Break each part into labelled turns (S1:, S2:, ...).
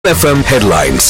S1: FM headlines.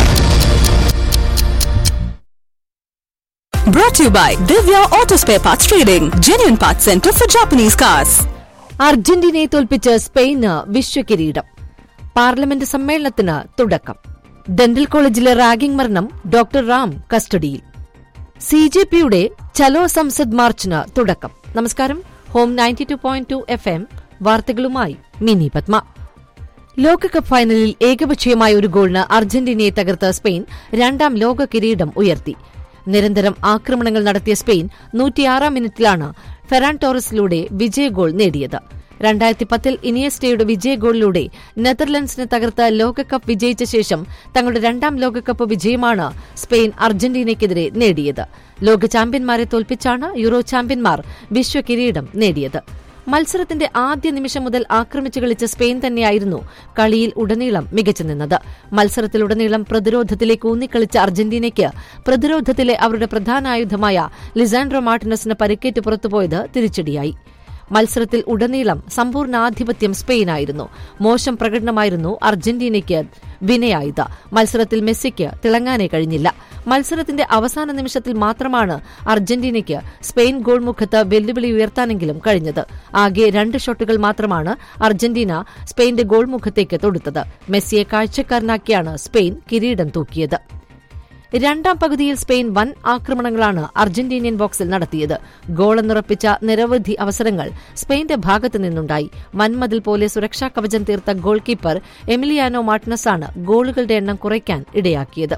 S2: Brought to you by Divya Auto Spare Parts Trading, genuine parts center for Japanese cars.
S3: അർജന്റീനയെ തോൽപ്പിച്ച് Spain വിശ്വകിരീടം parliament സമ്മേളനത്തിന് തുടക്കം dental കോളേജിലെ ragging മരണം doctor Ram കസ്റ്റഡിയിൽ C J പിയുടെ ചലോ സംസദ് മാർച്ചിന് തുടക്കം നമസ്കാരം home ninety two point two F M വാർത്തകളുമായി മിനി പത്മ ലോകകപ്പ് ഫൈനലിൽ ഏകപക്ഷീയമായ ഒരു ഗോളിന് അർജന്റീനയെ തകർത്ത സ്പെയിൻ രണ്ടാം ലോക കിരീടം ഉയർത്തി നിരന്തരം ആക്രമണങ്ങൾ നടത്തിയ സ്പെയിൻ നൂറ്റിയാറാം മിനിറ്റിലാണ് ഫെറാൻ ടോറസിലൂടെ വിജയ ഗോൾ നേടിയത് രണ്ടായിരത്തി പത്തിൽ ഇനിയസ്റ്റയുടെ വിജയ ഗോളിലൂടെ നെതർലൻഡ്സിനെ തകർത്ത് ലോകകപ്പ് വിജയിച്ച ശേഷം തങ്ങളുടെ രണ്ടാം ലോകകപ്പ് വിജയമാണ് സ്പെയിൻ അർജന്റീനയ്ക്കെതിരെ നേടിയത് ലോക ചാമ്പ്യന്മാരെ തോൽപ്പിച്ചാണ് യൂറോ ചാമ്പ്യന്മാർ വിശ്വകിരീടം നേടിയത് മത്സരത്തിന്റെ ആദ്യ നിമിഷം മുതൽ ആക്രമിച്ചു കളിച്ച സ്പെയിൻ തന്നെയായിരുന്നു കളിയിൽ ഉടനീളം മികച്ചു നിന്നത് മത്സരത്തിലുടനീളം പ്രതിരോധത്തിലേക്ക് ഊന്നിക്കളിച്ച അർജന്റീനയ്ക്ക് പ്രതിരോധത്തിലെ അവരുടെ പ്രധാന ആയുധമായ ലിസാൻഡ്രോ മാർട്ടിനസിന് പരിക്കേറ്റ് പുറത്തുപോയത് തിരിച്ചടിയായി മത്സരത്തിൽ ഉടനീളം സമ്പൂർണ്ണാധിപത്യം സ്പെയിനായിരുന്നു മോശം പ്രകടനമായിരുന്നു അർജന്റീനയ്ക്ക് വിനയായത് മത്സരത്തിൽ മെസ്സിക്ക് തിളങ്ങാനേ കഴിഞ്ഞില്ല മത്സരത്തിന്റെ അവസാന നിമിഷത്തിൽ മാത്രമാണ് അർജന്റീനയ്ക്ക് സ്പെയിൻ ഗോൾ മുഖത്ത് വെല്ലുവിളി ഉയർത്താനെങ്കിലും കഴിഞ്ഞത് ആകെ രണ്ട് ഷോട്ടുകൾ മാത്രമാണ് അർജന്റീന സ്പെയിന്റെ ഗോൾ മുഖത്തേക്ക് തൊടുത്തത് മെസ്സിയെ കാഴ്ചക്കാരനാക്കിയാണ് സ്പെയിൻ കിരീടം തൂക്കിയത് രണ്ടാം പകുതിയിൽ സ്പെയിൻ വൻ ആക്രമണങ്ങളാണ് അർജന്റീനിയൻ ബോക്സിൽ നടത്തിയത് ഗോളെന്നുറപ്പിച്ച നിരവധി അവസരങ്ങൾ സ്പെയിന്റെ ഭാഗത്തു നിന്നുണ്ടായി വൻമതിൽ പോലെ സുരക്ഷാ കവചം തീർത്ത ഗോൾ കീപ്പർ എമിലിയാനോ മാർട്ടിനസാണ് ഗോളുകളുടെ എണ്ണം കുറയ്ക്കാൻ ഇടയാക്കിയത്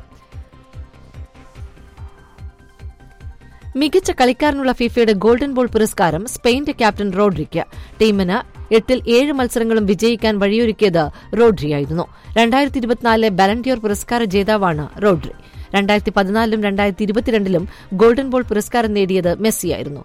S3: മികച്ച കളിക്കാരനുള്ള ഫിഫയുടെ ഗോൾഡൻ ബോൾ പുരസ്കാരം സ്പെയിന്റെ ക്യാപ്റ്റൻ റോഡ്രിക്ക് ടീമിന് എട്ടിൽ ഏഴ് മത്സരങ്ങളും വിജയിക്കാൻ വഴിയൊരുക്കിയത് റോഡ്രിയായിരുന്നു രണ്ടായിരത്തി ഇരുപത്തിനാലിലെ ബാലന്റിയോർ പുരസ്കാര ജേതാവാണ് റോഡ്രി രണ്ടായിരത്തി പതിനാലിലും രണ്ടായിരത്തി ഇരുപത്തിരണ്ടിലും ഗോൾഡൻ ബോൾ പുരസ്കാരം നേടിയത് മെസ്സിയായിരുന്നു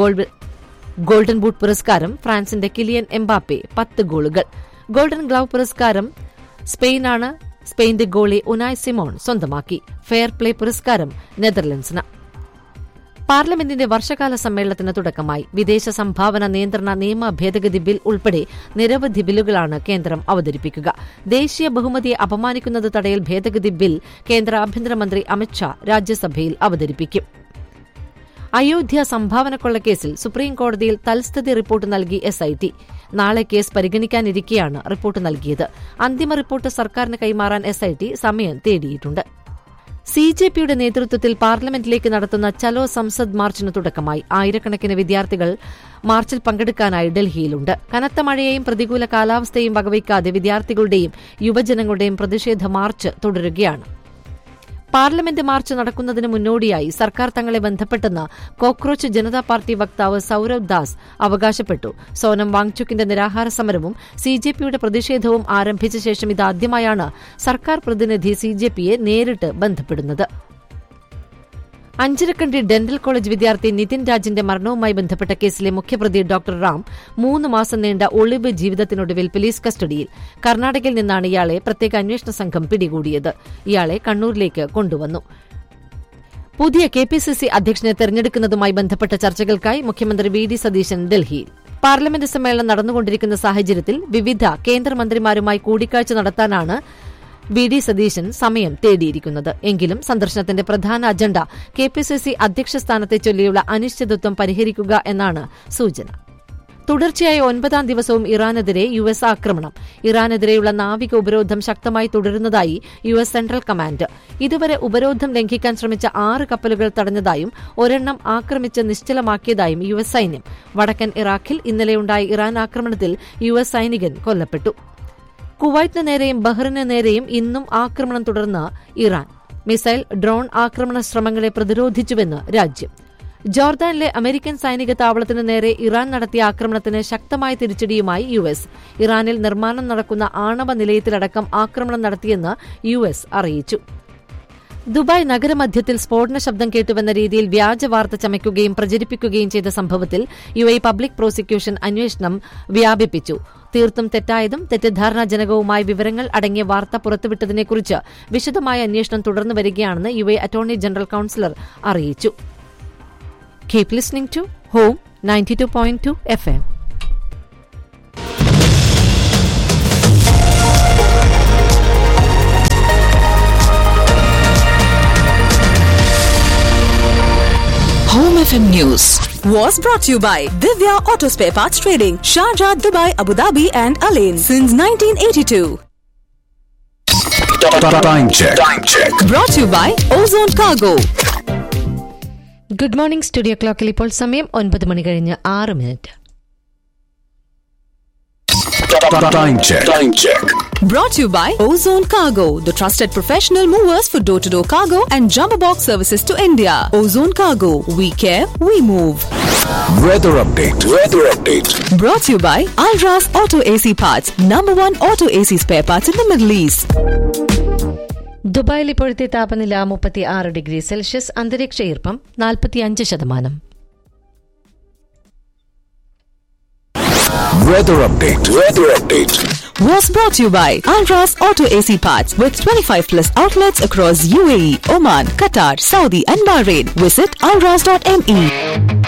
S3: ഗോൾഡൻ ബൂട്ട് പുരസ്കാരം ഫ്രാൻസിന്റെ കിലിയൻ എംബാപ്പെ പത്ത് ഗോളുകൾ ഗോൾഡൻ ഗ്ലൗ പുരസ്കാരം സ്പെയിനാണ് സ്പെയിന്റെ ഗോളി ഉനായ് സിമോൺ സ്വന്തമാക്കി ഫെയർ പ്ലേ പുരസ്കാരം നെതർലൻഡ്സിന് പാർലമെന്റിന്റെ വർഷകാല സമ്മേളനത്തിന് തുടക്കമായി വിദേശ സംഭാവന നിയന്ത്രണ നിയമ ഭേദഗതി ബിൽ ഉൾപ്പെടെ നിരവധി ബില്ലുകളാണ് കേന്ദ്രം അവതരിപ്പിക്കുക ദേശീയ ബഹുമതിയെ അപമാനിക്കുന്നത് തടയൽ ഭേദഗതി ബിൽ കേന്ദ്ര ആഭ്യന്തരമന്ത്രി അമിത്ഷാ രാജ്യസഭയിൽ അവതരിപ്പിക്കും അയോധ്യ സംഭാവന കൊള്ളക്കേസിൽ സുപ്രീംകോടതിയിൽ തൽസ്ഥിതി റിപ്പോർട്ട് നൽകി എസ്ഐടി നാളെ കേസ് പരിഗണിക്കാനിരിക്കെയാണ് റിപ്പോർട്ട് നൽകിയത് അന്തിമ റിപ്പോർട്ട് സർക്കാരിന് കൈമാറാൻ എസ്ഐടി സമയം തേടിയിട്ടുണ്ട് സി ജെ പിയുടെ നേതൃത്വത്തിൽ പാർലമെന്റിലേക്ക് നടത്തുന്ന ചലോ സംസദ് മാർച്ചിന് തുടക്കമായി ആയിരക്കണക്കിന് വിദ്യാർത്ഥികൾ മാർച്ചിൽ പങ്കെടുക്കാനായി ഡൽഹിയിലുണ്ട് കനത്ത മഴയെയും പ്രതികൂല കാലാവസ്ഥയും വകവയ്ക്കാതെ വിദ്യാർത്ഥികളുടെയും യുവജനങ്ങളുടെയും പ്രതിഷേധ മാർച്ച് തുടരുകയാണ് പാർലമെന്റ് മാർച്ച് നടക്കുന്നതിന് മുന്നോടിയായി സർക്കാർ തങ്ങളെ ബന്ധപ്പെട്ടെന്ന് കോക്രോച്ച് ജനതാ പാർട്ടി വക്താവ് സൌരവ് ദാസ് അവകാശപ്പെട്ടു സോനം വാങ്ചുക്കിന്റെ നിരാഹാര സമരവും സി ജെ പിയുടെ പ്രതിഷേധവും ആരംഭിച്ച ശേഷം ഇതാദ്യമായാണ് സർക്കാർ പ്രതിനിധി സി ജെ പിയെ നേരിട്ട് ബന്ധപ്പെടുന്നത് അഞ്ചരക്കണ്ടി ഡെന്റൽ കോളേജ് വിദ്യാർത്ഥി നിതിൻ രാജിന്റെ മരണവുമായി ബന്ധപ്പെട്ട കേസിലെ മുഖ്യപ്രതി ഡോക്ടർ റാം മൂന്ന് മാസം നീണ്ട ഒളിവ് ജീവിതത്തിനൊടുവിൽ പോലീസ് കസ്റ്റഡിയിൽ കർണാടകയിൽ നിന്നാണ് ഇയാളെ പ്രത്യേക അന്വേഷണ സംഘം പിടികൂടിയത് ഇയാളെ കണ്ണൂരിലേക്ക് കൊണ്ടുവന്നു പുതിയ കെ പി സി സി അധ്യക്ഷനെ തെരഞ്ഞെടുക്കുന്നതുമായി ബന്ധപ്പെട്ട ചർച്ചകൾക്കായി മുഖ്യമന്ത്രി വി ഡി സതീശൻ ഡൽഹിയിൽ പാർലമെന്റ് സമ്മേളനം നടന്നുകൊണ്ടിരിക്കുന്ന സാഹചര്യത്തിൽ വിവിധ കേന്ദ്രമന്ത്രിമാരുമായി കൂടിക്കാഴ്ച നടത്താനാണ് വി ഡി സതീശൻ സമയം തേടിയിരിക്കുന്നത് എങ്കിലും സന്ദർശനത്തിന്റെ പ്രധാന agenda K P C C അധ്യക്ഷ സ്ഥാനത്തെ ചൊല്ലിയുള്ള അനിശ്ചിതത്വം പരിഹരിക്കുക എന്നാണ് സൂചന തുടർച്ചയായ ഒൻപതാം ദിവസവും ഇറാനെതിരെ യു എസ് ആക്രമണം ഇറാനെതിരെയുള്ള നാവിക ഉപരോധം ശക്തമായി തുടരുന്നതായി യു എസ് സെൻട്രൽ കമാൻഡ് ഇതുവരെ ഉപരോധം ലംഘിക്കാൻ ശ്രമിച്ച ആറ് കപ്പലുകൾ തടഞ്ഞതായും ഒരെണ്ണം ആക്രമിച്ച് നിശ്ചലമാക്കിയതായും യു എസ് സൈന്യം വടക്കൻ ഇറാഖിൽ ഇന്നലെയുണ്ടായ ഇറാൻ ആക്രമണത്തിൽ യു എസ് സൈനികൻ കൊല്ലപ്പെട്ടു കുവൈറ്റിന് നേരെയും ബഹ്റിന് നേരെയും ഇന്നും ആക്രമണം തുടർന്ന് ഇറാൻ മിസൈൽ ഡ്രോൺ ആക്രമണ ശ്രമങ്ങളെ പ്രതിരോധിച്ചുവെന്ന് രാജ്യം ജോർദാനിലെ അമേരിക്കൻ സൈനിക താവളത്തിന് നേരെ ഇറാൻ നടത്തിയ ആക്രമണത്തിന് ശക്തമായ തിരിച്ചടിയുമായി യു എസ് ഇറാനിൽ നിർമ്മാണം നടക്കുന്ന ആണവ നിലയത്തിലടക്കം ആക്രമണം നടത്തിയെന്ന് യു എസ് അറിയിച്ചു ദുബായ് നഗരമധ്യത്തിൽ സ്ഫോടന ശബ്ദം കേട്ടുവെന്ന രീതിയിൽ വ്യാജ വാർത്ത ചമയ്ക്കുകയും പ്രചരിപ്പിക്കുകയും ചെയ്ത സംഭവത്തിൽ യു എ പബ്ലിക് പ്രോസിക്യൂഷൻ അന്വേഷണം വ്യാപിപ്പിച്ചു തീർത്തും തെറ്റായതും തെറ്റിദ്ധാരണാജനകവുമായ വിവരങ്ങൾ അടങ്ങിയ വാർത്ത പുറത്തുവിട്ടതിനെക്കുറിച്ച് വിശദമായ അന്വേഷണം തുടർന്നു വരികയാണെന്ന് U A attorney general counsellor അറിയിച്ചു keep listening to home ninety two point two F M
S1: FM News.
S2: Was brought to you by Divya Auto Spare Parts Trading, Sharjah, Dubai, Abu Dhabi, and Alain since 1982.
S4: Time check. Time check.
S2: Brought to you by Ozone Cargo.
S3: Good morning studio ക്ലോക്കിൽ ഇപ്പോൾ സമയം ഒൻപത് മണി കഴിഞ്ഞ് ആറ് minute
S4: Time check. Time check.
S2: Brought to you by Ozone Cargo, the trusted professional movers for door to door cargo and jumbo box services to India. Ozone Cargo, we care, we move.
S4: Weather update. Weather update.
S2: Brought to you by Alras Auto AC Parts, number one auto AC spare parts in the Middle East.
S3: ദുബായിൽ ഇപ്പോഴത്തെ താപനില മുപ്പത്തി ആറ് degree Celsius അന്തരീക്ഷ ഈർപ്പം നാൽപ്പത്തിയഞ്ച് ശതമാനം
S4: Weather update. Weather update.
S2: Was brought to you by Alras Auto AC Parts with 25 plus outlets across UAE, Oman, Qatar, Saudi, and Bahrain. Visit alras.me.